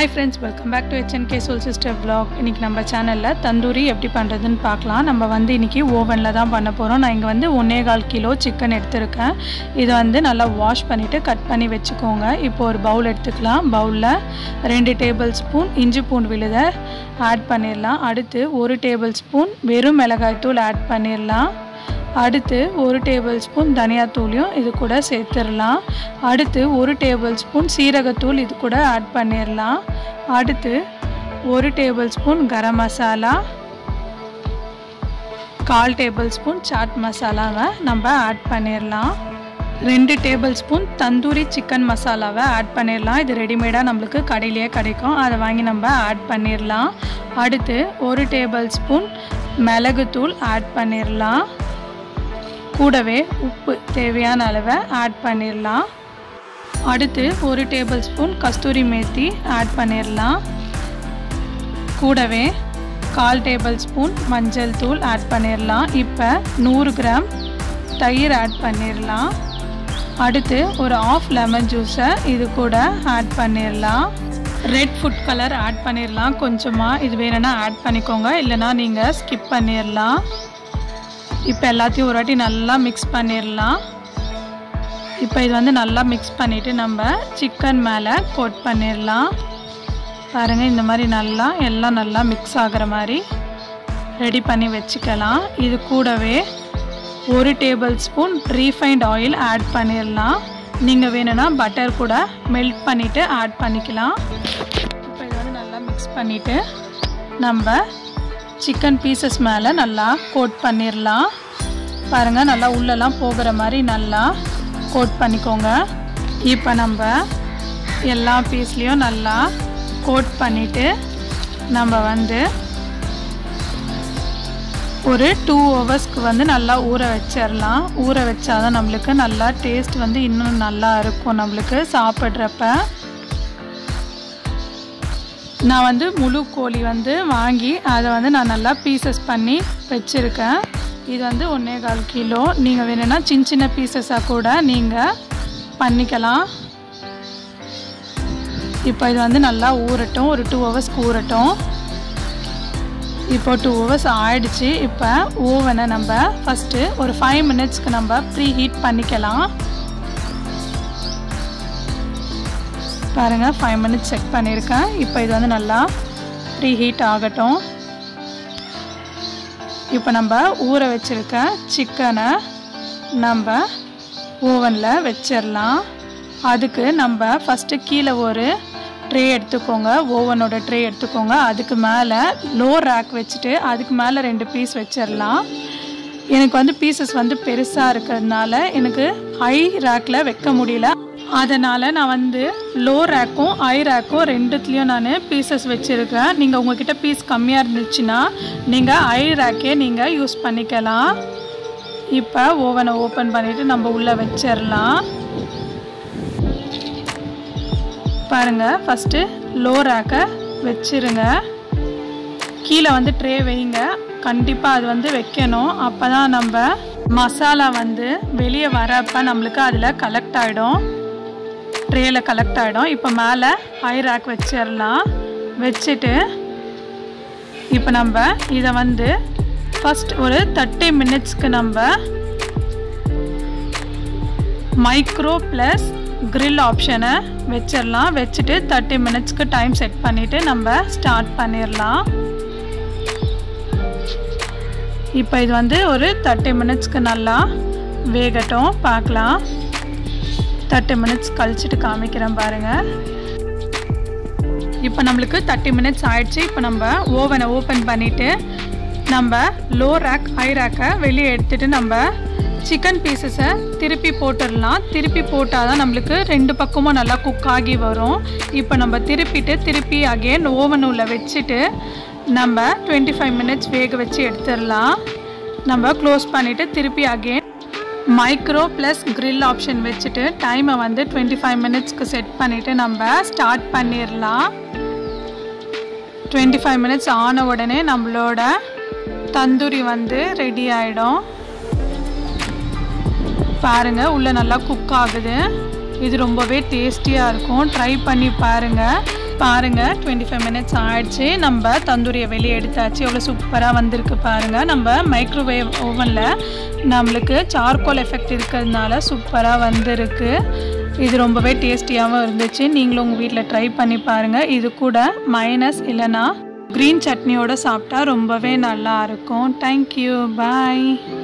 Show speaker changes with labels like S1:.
S1: hi friends welcome back to HNK soul sister vlog இன்றைக்கி நம்ம சேனலில் தந்தூரி எப்படி பண்ணுறதுன்னு பார்க்கலாம் நம்ம வந்து இன்றைக்கி ஓவனில் தான் பண்ண போகிறோம் நான் இங்கே வந்து ஒன்றே கால் கிலோ சிக்கன் எடுத்திருக்கேன் இதை வந்து நல்லா வாஷ் பண்ணிவிட்டு கட் பண்ணி வச்சுக்கோங்க இப்போ ஒரு பவுல் எடுத்துக்கலாம் பவுலில் ரெண்டு டேபிள் ஸ்பூன் இஞ்சி பூண்டு விழுதை ஆட் பண்ணிடலாம் அடுத்து ஒரு டேபிள் ஸ்பூன் வெறும் மிளகாய்த்தூள் ஆட் பண்ணிடலாம் அடுத்து ஒரு டேபிள் ஸ்பூன் தனியாத்தூளையும் இது கூட சேர்த்துடலாம் அடுத்து ஒரு டேபிள் ஸ்பூன் சீரகத்தூள் இது கூட ஆட் பண்ணிடலாம் அடுத்து ஒரு டேபிள் ஸ்பூன் கரம் மசாலா கால் டேபிள் ஸ்பூன் சாட் மசாலாவை நம்ம ஆட் பண்ணிடலாம் ரெண்டு டேபிள் ஸ்பூன் தந்தூரி சிக்கன் மசாலாவை ஆட் பண்ணிடலாம் இது ரெடிமேடாக நம்மளுக்கு கடையிலேயே கிடைக்கும் அதை வாங்கி நம்ம ஆட் பண்ணிடலாம் அடுத்து ஒரு டேபிள் ஸ்பூன் மிளகுத்தூள் ஆட் பண்ணிடலாம் கூடவே உப்பு தேவையான அளவை ஆட் பண்ணிடலாம் அடுத்து ஒரு tablespoon kasthuri methi add பண்ணிடலாம் கூடவே கால் டேபிள் ஸ்பூன் மஞ்சள் தூள் ஆட் பண்ணிடலாம் இப்போ நூறு கிராம் தயிர் ஆட் பண்ணிடலாம் அடுத்து ஒரு ஆஃப் லெமன் ஜூஸை இது கூட ஆட் பண்ணிடலாம் ரெட் ஃபுட் கலர் ஆட் பண்ணிடலாம் கொஞ்சமாக இது வேணும்னா ஆட் பண்ணிக்கோங்க இல்லைனா நீங்கள் ஸ்கிப் பண்ணிடலாம் இப்போ எல்லாத்தையும் ஒரு வாட்டி நல்லா மிக்ஸ் பண்ணிடலாம் இப்போ இது வந்து நல்லா மிக்ஸ் பண்ணிவிட்டு நம்ம சிக்கன் மேலே கோட் பண்ணிடலாம் பாருங்கள் இந்த மாதிரி நல்லா எல்லாம் நல்லா மிக்ஸ் ஆகிற மாதிரி ரெடி பண்ணி வச்சுக்கலாம் இது கூடவே ஒரு tablespoon refined oil add பண்ணிடலாம் நீங்கள் வேணும்னா பட்டர் கூட மெல்ட் பண்ணிவிட்டு ஆட் பண்ணிக்கலாம் இப்போ இது வந்து நல்லா மிக்ஸ் பண்ணிவிட்டு நம்ம சிக்கன் பீசஸ் மேலே நல்லா கோட் பண்ணிடலாம் பாருங்கள் நல்லா உள்ளெல்லாம் போகிற மாதிரி நல்லா கோட் பண்ணிக்கோங்க இப்போ நம்ம எல்லா பீஸ்லேயும் நல்லா கோட் பண்ணிவிட்டு நம்ம வந்து ஒரு டூ ஹவர்ஸ்க்கு வந்து நல்லா ஊற வச்சிடலாம் ஊற வச்சாதான் நம்மளுக்கு நல்லா டேஸ்ட் வந்து இன்னும் நல்லா இருக்கும் நம்மளுக்கு சாப்பிட்றப்ப நான் வந்து முழு கோழி வந்து வாங்கி அதை வந்து நான் நல்லா பீசஸ் பண்ணி வச்சுருக்கேன் இது வந்து ஒன்றே கால் கிலோ நீங்கள் வேணும்னா சின்ன சின்ன பீசஸாக கூட நீங்கள் பண்ணிக்கலாம் இப்போ இது வந்து நல்லா ஊறட்டும் ஒரு டூ ஹவர்ஸ்க்கு ஊறட்டும் இப்போ டூ ஹவர்ஸ் ஆயிடுச்சு இப்போ ஓவனை நம்ம ஃபஸ்ட்டு ஒரு ஃபைவ் மினிட்ஸ்க்கு நம்ம ப்ரீ ஹீட் பண்ணிக்கலாம் பாருங்கள் ஃபைவ் மினிட்ஸ் செக் பண்ணியிருக்கேன் இப்போ இது வந்து நல்லா ப்ரீ ஹீட் ஆகட்டும் இப்போ நம்ம ஊற வச்சுருக்க சிக்கனை நம்ம ஓவனில் வச்சிடலாம் அதுக்கு நம்ம ஃபஸ்ட்டு கீழே ஒரு ட்ரே எடுத்துக்கோங்க ஓவனோட ட்ரே எடுத்துக்கோங்க அதுக்கு மேலே லோ ரேக் வச்சுட்டு அதுக்கு மேலே ரெண்டு பீஸ் வச்சிடலாம் எனக்கு வந்து பீசஸ் வந்து பெருசாக இருக்கிறதுனால எனக்கு ஹை ரேக்கில் வைக்க முடியல அதனால் நான் வந்து லோ ரேக்கும் ஐ ரேக்கும் ரெண்டுத்துலேயும் நான் பீசஸ் வச்சுருக்கேன் நீங்கள் உங்ககிட்ட பீஸ் கம்மியாக இருந்துச்சுன்னா நீங்கள் ஐ ரேக்கே நீங்கள் யூஸ் பண்ணிக்கலாம் இப்போ ஓவனை ஓப்பன் பண்ணிவிட்டு நம்ம உள்ளே வச்சிடலாம் பாருங்கள் ஃபஸ்ட்டு லோ ரேக்கை வச்சிருங்க கீழே வந்து ட்ரே வைங்க கண்டிப்பாக அது வந்து வைக்கணும் அப்போ தான் நம்ம மசாலா வந்து வெளியே வரப்போ நம்மளுக்கு அதில் கலெக்ட் ஆகிடும் ட்ரேயில் கலெக்ட் ஆகிடும் இப்போ மேலே ஹை ரேக் வச்சிடலாம் வச்சுட்டு இப்போ நம்ம இதை வந்து ஃபஸ்ட் ஒரு தேர்ட்டி மினிட்ஸ்க்கு நம்ம மைக்ரோ ப்ளஸ் க்ரில் ஆப்ஷனை வச்சிடலாம் வச்சுட்டு தேர்ட்டி மினிட்ஸ்க்கு டைம் செட் பண்ணிவிட்டு நம்ம ஸ்டார்ட் பண்ணிடலாம் இப்போ இது வந்து ஒரு தேர்ட்டி மினிட்ஸ்க்கு நல்லா வேகட்டும் பார்க்கலாம் தேர்ட்டி மினிட்ஸ் கழிச்சிட்டு காமிக்கிறேன் பாருங்கள் இப்போ நம்மளுக்கு தேர்ட்டி மினிட்ஸ் ஆயிடுச்சு இப்போ நம்ம ஓவனை ஓப்பன் பண்ணிவிட்டு நம்ம லோ ரேக் ஹை ரேக்கை வெளியே எடுத்துகிட்டு நம்ம சிக்கன் பீசஸை திருப்பி போட்டுடலாம் திருப்பி போட்டால் தான் நம்மளுக்கு ரெண்டு பக்கமும் நல்லா குக் ஆகி வரும் இப்போ நம்ம திருப்பிட்டு திருப்பி அகெயின் ஓவன் உள்ள வச்சுட்டு நம்ம டுவெண்ட்டி ஃபைவ் மினிட்ஸ் வேக வச்சு எடுத்துடலாம் நம்ம க்ளோஸ் பண்ணிவிட்டு திருப்பி again micro plus grill option வச்சுட்டு டைமை வந்து டுவெண்ட்டி ஃபைவ் மினிட்ஸ்க்கு செட் பண்ணிவிட்டு நம்ம ஸ்டார்ட் பண்ணிடலாம் டுவெண்ட்டி ஃபைவ் மினிட்ஸ் ஆன உடனே நம்மளோட தந்தூரி வந்து ரெடி ஆகிடும் பாருங்கள் உள்ளே நல்லா குக் ஆகுது இது ரொம்பவே டேஸ்டியாக இருக்கும் ட்ரை பண்ணி பாருங்கள் பாருங்கள் டுவெண்ட்டி ஃபைவ் மினிட்ஸ் ஆயிடுச்சு நம்ம தந்தூரியை வெளியே எடுத்தாச்சு எவ்வளோ சூப்பராக வந்திருக்கு பாருங்கள் நம்ம மைக்ரோவேவ் ஓவனில் நம்மளுக்கு சார்கோல் எஃபெக்ட் இருக்கிறதுனால சூப்பராக வந்திருக்கு இது ரொம்பவே டேஸ்டியாகவும் இருந்துச்சு நீங்களும் உங்கள் வீட்டில் ட்ரை பண்ணி பாருங்கள் இது கூட மைனஸ் இல்லைனா க்ரீன் சட்னியோட சாப்பிட்டா ரொம்பவே நல்லா இருக்கும் தேங்க்யூ பாய்